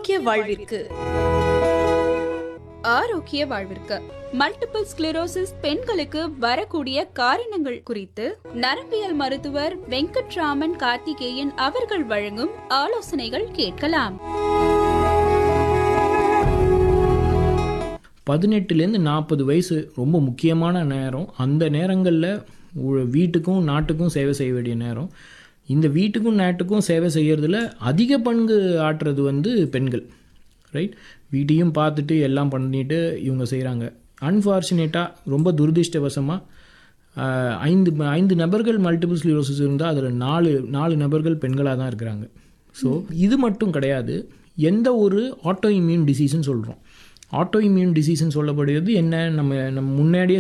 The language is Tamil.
ஆரோக்கிய வாழ்விற்கு ஆரோக்கிய வாழ்விற்கு மல்டிபிள் ஸ்க்ளரோசிஸ் பெண்களுக்கு வரக்கூடிய காரணங்கள் குறித்து நரம்பியல் மருத்துவர் வெங்கட்ராமன் கார்த்திகேயன் அவர்கள் வழங்கும் ஆலோசனைகள் கேட்கலாம் பதினெட்டுலேருந்து நாற்பது வயசு ரொம்ப முக்கியமான நேரம் அந்த நேரங்களில் உ- வீட்டுக்கும் நாட்டுக்கும் சேவை செய்ய வேண்டிய நேரம் இந்த வீட்டுக்கும் நாட்டுக்கும் சேவை செய்கிறதுல அதிக பங்கு ஆற்றுறது வந்து பெண்கள் ரைட் வீட்டையும் பார்த்துட்டு எல்லாம் பண்ணிட்டு இவங்க செய்கிறாங்க அன்ஃபார்ச்சுனேட்டாக ரொம்ப துரதிர்ஷ்டவசமாக ஐந்து ஐந்து நபர்கள் மல்டிபிள் ஸ்க்ளீரோசிஸ் இருந்தால் அதில் நாலு நாலு நபர்கள் பெண்களாக தான் இருக்கிறாங்க ஸோ இது மட்டும் கிடையாது எந்த ஒரு ஆட்டோ இம்யூன் டிசீஸ்னு சொல்கிறோம் ஆட்டோ இம்யூன் டிசீஸ்னு சொல்லப்படுகிறது என்ன நம்ம நம்ம முன்னாடியே